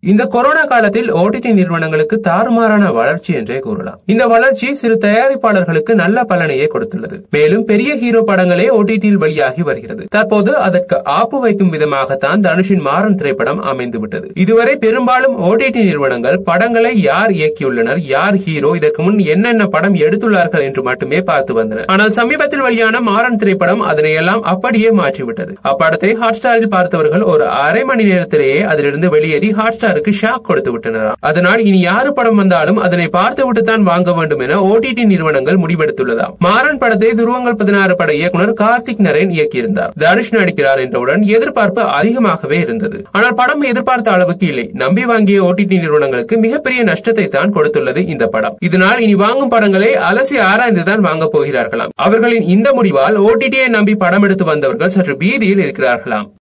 இந்த கொரோனா காலத்தில் ஓடிடி நிறுவனங்களுக்கு தாறுமாறான வளர்ச்சி என்றே கூறலாம் இந்த வளர்ச்சி சிறு தயாரிப்பாளர்களுக்கு நல்ல பலனையே கொடுத்துள்ளது மேலும் பெரிய ஹீரோ படங்களே ஓடிடியில் வெளியாகி வருகிறது தற்போது அதற்கு ஆப்பு வைக்கும் விதமாகத்தான் தனுஷின் மாறன் திரைப்படம் அமைந்து விட்டது இதுவரை பெரும்பாலும் ஓடிடி நிறுவனங்கள் படங்களை யார் இயக்கியுள்ளனர் யார் ஹீரோ இதற்கு முன் என்னென்ன படம் எடுத்துள்ளார்கள் என்று மட்டுமே பார்த்து வந்தனர் ஆனால் சமீபத்தில் வெளியான மாறன் திரைப்படம் அதனை எல்லாம் அப்படியே மாற்றிவிட்டது அப்படத்தை ஹாட் ஸ்டாரில் பார்த்தவர்கள் ஒரு அரை மணி நேரத்திலேயே அதிலிருந்து வெளியேறி ஹாட் ஸ்டாருக்கு ஷாக் கொடுத்து விட்டனர் அதனால் இனி யாரு படம் வந்தாலும் அதனை பார்த்துவிட்டு தான் வாங்க வேண்டும் என ஓடிடி நிறுவனங்கள் முடிவெடுத்துள்ளதாம் மாறன் படத்தை துருவங்கள் பதினாறு பட இயக்குனர் கார்த்திக் நரேன் இயக்கியிருந்தார் தனுஷ் நடிக்கிறார் என்றவுடன் எதிர்பார்ப்பு அதிகமாகவே இருந்தது ஆனால் படம் எதிர்பார்த்த அளவுக்கு இல்லை நம்பி வாங்கிய ஓடிடி நிறுவனங்களுக்கு மிகப்பெரிய நஷ்டத்தை தான் கொடுத்துள்ளது இந்த படம் இதனால் இனி வாங்கும் படங்களை அலசி ஆராய்ந்துதான் வாங்க போகிறார்களாம் அவர்களின் இந்த முடிவால் ஓடிடியை நம்பி படம் எடுத்து வந்தவர்கள் சற்று பீதியில் இருக்கிறார்களாம்